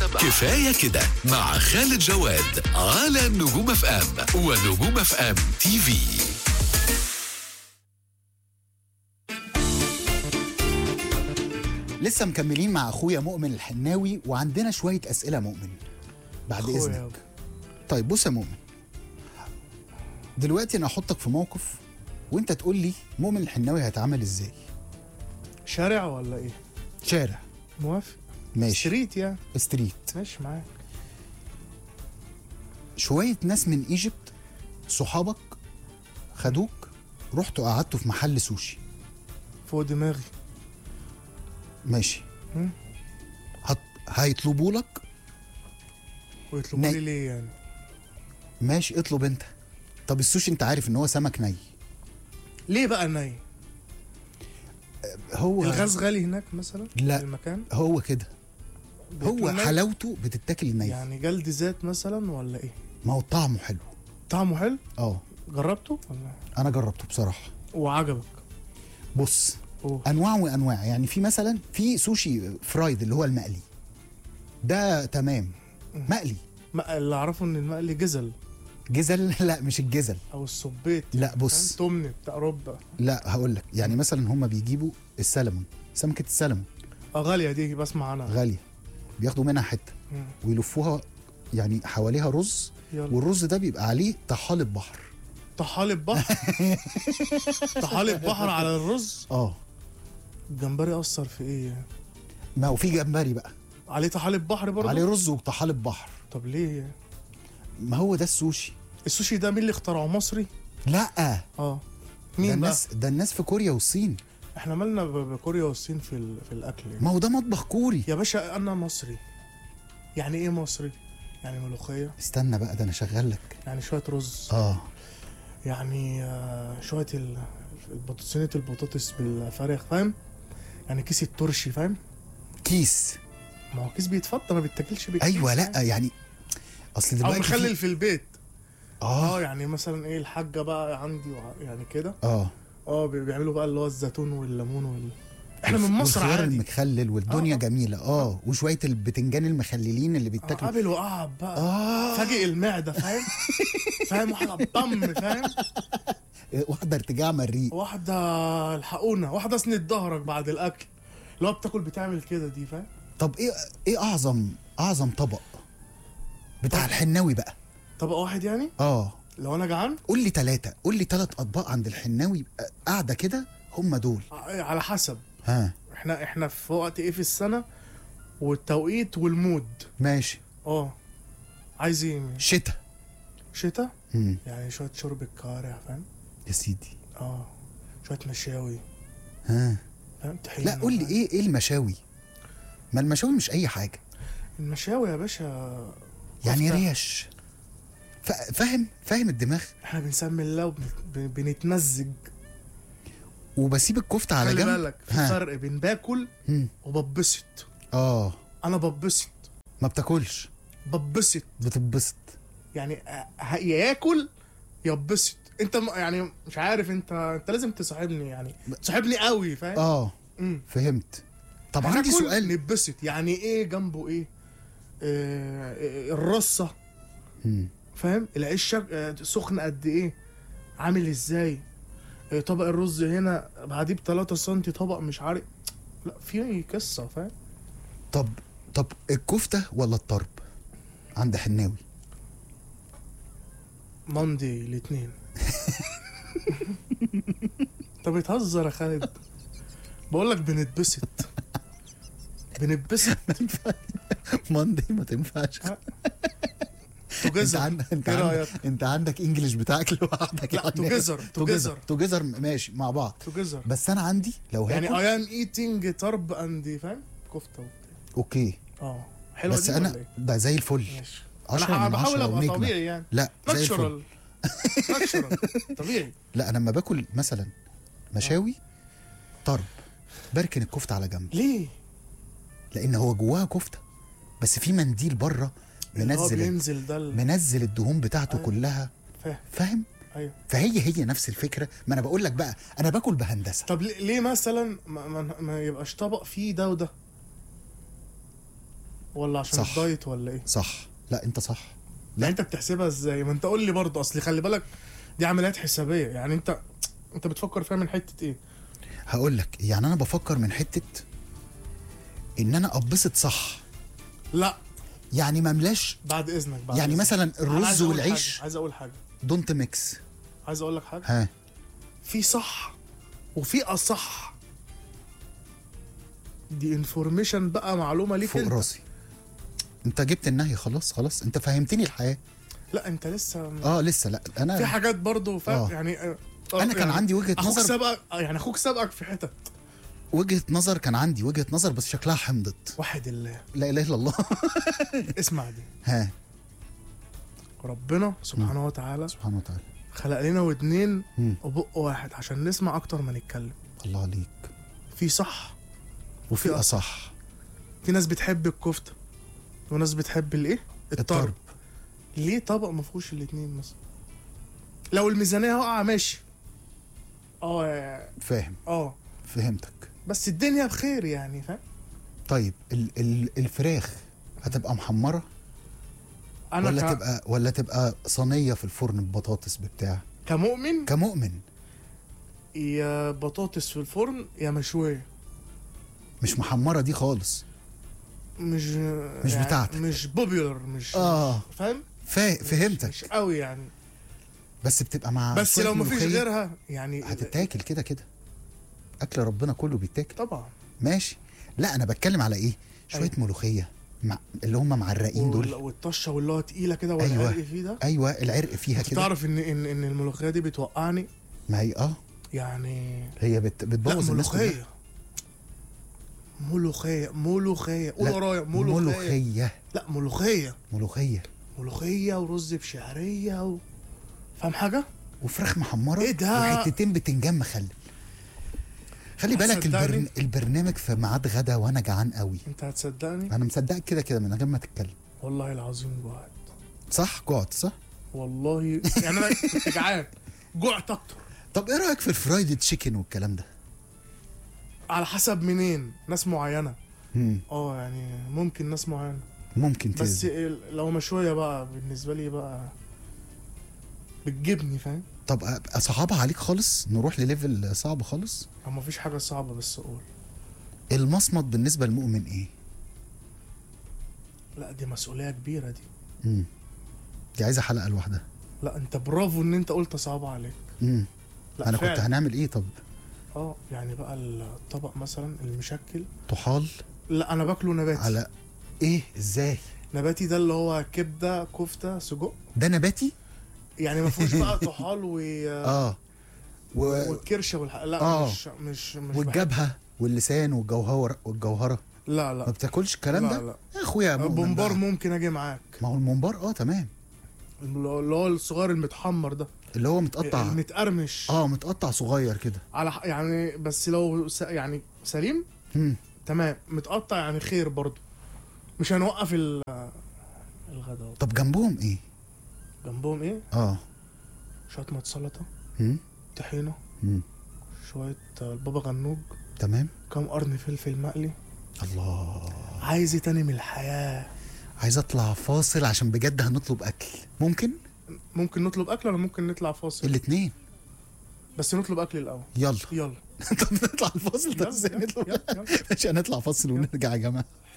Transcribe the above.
كفاية كده مع خالد جواد على نجوم اف ام ونجوم اف ام تي في لسه مكملين مع اخويا مؤمن الحناوي وعندنا شويه اسئله مؤمن بعد أخويا. اذنك طيب بص يا مؤمن دلوقتي انا احطك في موقف وانت تقول لي مؤمن الحناوي هيتعامل ازاي شارع ولا ايه؟ شارع موافق ماشي ستريت يعني ستريت ماشي معاك شويه ناس من ايجيبت صحابك خدوك رحتوا قعدتوا في محل سوشي فوق دماغي ماشي مم. هت... هيطلبوا لك ويطلبوا ني. لي ليه يعني؟ ماشي اطلب انت طب السوشي انت عارف ان هو سمك ني ليه بقى ني؟ هو الغاز غالي هناك مثلا؟ لا. في المكان؟ هو كده هو بياكلوا ني؟ حلاوته بتتاكل ني يعني جلد ذات مثلا ولا ايه؟ ما هو طعمه حلو طعمه حلو؟ اه جربته ولا انا جربته بصراحه وعجبك؟ بص أوه. انواع وانواع يعني في مثلا في سوشي فرايد اللي هو المقلي ده تمام مقلي ما اللي اعرفه ان المقلي جزل جزل لا مش الجزل او الصبيت لا بص فاهم؟ تمن بتاع ربع لا هقول لك يعني مثلا هم بيجيبوا السلمون سمكه السلمون اه غاليه دي بسمع عنها غاليه بياخدوا منها حته مم. ويلفوها يعني حواليها رز يلا والرز ده بيبقى عليه طحالب بحر طحالب بحر طحالب بحر على الرز اه الجمبري اثر في ايه يعني؟ ما هو في جمبري بقى عليه طحالب بحر برضه عليه رز وطحالب بحر طب ليه يعني؟ ما هو ده السوشي السوشي ده مين اللي اخترعه مصري لا اه ده مين بقى الناس ده الناس في كوريا والصين احنا مالنا ب- بكوريا والصين في ال... في الاكل يعني. ما هو ده مطبخ كوري يا باشا انا مصري يعني ايه مصري يعني ملوخيه استنى بقى ده انا شغال لك يعني شويه رز اه يعني آه، شويه ال... البط- صينيه البطاطس بالفراخ فاهم يعني كيس الترشي فاهم كيس ما هو كيس بيتفضى ما بيتاكلش بالكيس ايوه لا فاهم؟ يعني اصل او دلوقتي مخلل في... في البيت اه اه يعني مثلا ايه الحاجه بقى عندي وع- يعني كده اه اه بي- بيعملوا بقى اللي هو الزيتون والليمون وال... احنا من مصر والخيار عادي المخلل والدنيا آه. جميله اه وشويه البتنجان المخللين اللي آه، بيتاكلوا قابل وقعب بقى اه فاجئ المعده فاهم فاهم واحده بم فاهم واحده ارتجاع مريء واحده الحقونا واحده اسند ظهرك بعد الاكل اللي هو بتاكل بتعمل كده دي فاهم طب ايه ايه اعظم اعظم طبق بتاع الحناوي بقى طبق واحد يعني اه لو انا جعان قول لي ثلاثه قول لي ثلاث اطباق عند الحناوي آه، قاعده كده هم دول ع- على حسب ها احنا احنا في وقت ايه في السنه والتوقيت والمود ماشي اه عايز ايه شتاء شتاء مم. يعني شويه شرب الكوارع فاهم يا سيدي اه شويه مشاوي ها فاهم تحية لا قول لي ايه ايه المشاوي ما المشاوي مش اي حاجه المشاوي يا باشا يعني كفتة. ريش فا- فاهم فاهم الدماغ احنا بنسمي الله وبنتمزج وبسيب الكفته على خلي جنب بالك في ها. فرق بين باكل مم. وببسط اه انا ببسط ما بتاكلش ببسط بتتبسط يعني أ- ه- يا ياكل يا اتبسط انت م- يعني مش عارف انت انت لازم تصاحبني يعني تصاحبني قوي فاهم اه امم فهمت طب عندي هناكل سؤال نتبسط يعني ايه جنبه ايه آه آه، الرصه مم. فاهم العيش شك... آه، سخن قد ايه عامل ازاي آه، طبق الرز هنا بعديه ب 3 سم طبق مش عارف لا في قصه فاهم طب طب الكفته ولا الطرب عند حناوي ماندي الاثنين انت بتهزر يا خالد بقول لك بنتبسط بنتبسط ماندي ما تنفعش انت توجذر عندك انت ايه عندك رايك انت عندك انجلش بتاعك لوحدك لا يعني. توجذر توجذر توجذر ماشي مع بعض توجذر بس انا عندي لو يعني هاكل اي ام ايتنج طرب اند فاهم كفته وبتاع اوكي اه حلوه بس دي انا ولا ايه؟ ده زي الفل ماشي 10 انا من بحاول 10 ابقى ونجمة. طبيعي يعني لا زي الفل ناتشورال ناتشورال طبيعي لا انا لما باكل مثلا مشاوي طرب بركن الكفته على جنب ليه؟ لان هو جواها كفته بس في منديل بره اللي هو منزل بينزل ده ال- منزل الدهون بتاعته أيوة. كلها فاهم فاهم ايوه فهي هي نفس الفكره ما انا بقول لك بقى انا باكل بهندسه طب ليه ليه مثلا ما, ما, ما يبقاش طبق فيه ده وده ولا عشان صح. الدايت ولا ايه صح لا انت صح لا انت بتحسبها ازاي ما انت قول لي برضه اصل خلي بالك دي عمليات حسابيه يعني انت انت بتفكر فيها من حته ايه هقول لك يعني انا بفكر من حته ان انا اتبسط صح لا يعني ما املاش بعد اذنك بعد يعني إذنك. مثلا أنا الرز عايز أقول والعيش حاجة. عايز اقول حاجه دونت ميكس عايز اقول لك حاجه ها في صح وفي اصح دي انفورميشن بقى معلومه ليك فوق انت راسي انت جبت النهي خلاص خلاص انت فهمتني الحياه لا انت لسه اه لسه لا في انا حاجات برضه فاهم آه. يعني آه، آه، انا كان يعني عندي وجهه اخوك نظر سبقك آه، يعني اخوك سبقك في حتت وجهه نظر كان عندي وجهه نظر بس شكلها حمضت واحد الله لا اله الا الله اسمع دي ها ربنا سبحانه وتعالى سبحانه وتعالى خلق لنا ودنين مم. وبق واحد عشان نسمع اكتر ما نتكلم الله عليك في صح وفي في اصح في ناس بتحب الكفته وناس بتحب الايه الطرب ليه طبق ما فيهوش الاتنين مثلا لو الميزانيه واقعه ماشي اه فاهم اه فهمتك بس الدنيا بخير يعني فاهم طيب ال ال الفراخ هتبقى محمره انا ولا ك... تبقى ولا تبقى صينيه في الفرن ببطاطس ببتاع كمؤمن كمؤمن يا بطاطس في الفرن يا مشويه مش محمره دي خالص مش مش يعني بتاعتك. مش بوبيولر مش اه فاهم فا مش فهمتك قوي يعني بس بتبقى مع بس شوية لو مفيش ملوخية غيرها يعني هتتاكل كده كده اكل ربنا كله بيتاكل طبعا ماشي لا انا بتكلم على ايه شويه أيوة. ملوخيه مع اللي هم معرقين وال- دول والطشه واللي هو تقيله كده أيوة. والعرق فيه ده ايوه العرق فيها انت كده تعرف ان ان ان الملوخيه دي بتوقعني ما هي اه يعني هي بت لا بتبوظ الناس كلها. ملوخيه ملوخيه ملوخيه قول لا، ورايا ملوخيه ملوخيه لا ملوخيه ملوخيه ملوخيه ورز بشعريه و... فاهم حاجه وفراخ محمره إيه ده؟ وحتتين بتنجان مخلل خلي بالك هتصدقني؟ البرن... البرنامج في ميعاد غدا وانا جعان قوي انت هتصدقني انا مصدقك كده كده من غير ما تتكلم والله العظيم جوعت صح جوعت صح والله يعني انا كنت جعان جوعت اكتر طب ايه رايك في الفرايد تشيكن والكلام ده على حسب منين ناس معينه مم. اه يعني ممكن ناس معينه ممكن بس تز... ال- لو مشويه بقى بالنسبه لي بقى بتجيبني فاهم طب أبقى صعبها عليك خالص نروح لليفل صعب خالص او مفيش حاجه صعبه بس اقول المصمت بالنسبه للمؤمن ايه لا دي مسؤوليه كبيره دي مم. دي عايزه حلقه لوحدها لا انت برافو ان انت قلت صعبه عليك مم. لا انا فعلا. كنت هنعمل ايه طب اه يعني بقى الطبق مثلا المشكل طحال لا انا باكله نباتي على ايه ازاي نباتي ده اللي هو كبده كفته سجق ده نباتي يعني ما فيهوش بقى طحال و اه و... والكرشه والح... لا آه. مش مش مش والجبهه واللسان والجوهره والجوهره بحب- لا ما لا بتاكلش الكلام لا ده لا يا اخويا مؤمن بومبار بقى. ممكن اجي معاك ما هو الممبار اه تمام اللي هو الصغير المتحمر ده اللي هو متقطع المتقرمش اه متقطع صغير كده على ح- يعني بس لو س... يعني سليم مم. تمام متقطع يعني خير برضو مش هنوقف ال... الغداء طب جنبهم ايه جنبهم ايه اه شويه ميه سلطه مم. طحينه مم. شويه البابا غنوج تمام كام قرن فلفل مقلي الله عايز إيه تاني من الحياه عايز اطلع فاصل عشان بجد هنطلب اكل ممكن ممكن نطلب اكل ولا ممكن نطلع فاصل الاثنين بس نطلب اكل الاول يلا يلا طب نطلع الفاصل طب يلا، ازاي يلا، نطلع يلا، يلا. ماشي هنطلع فاصل ونرجع يا جماعه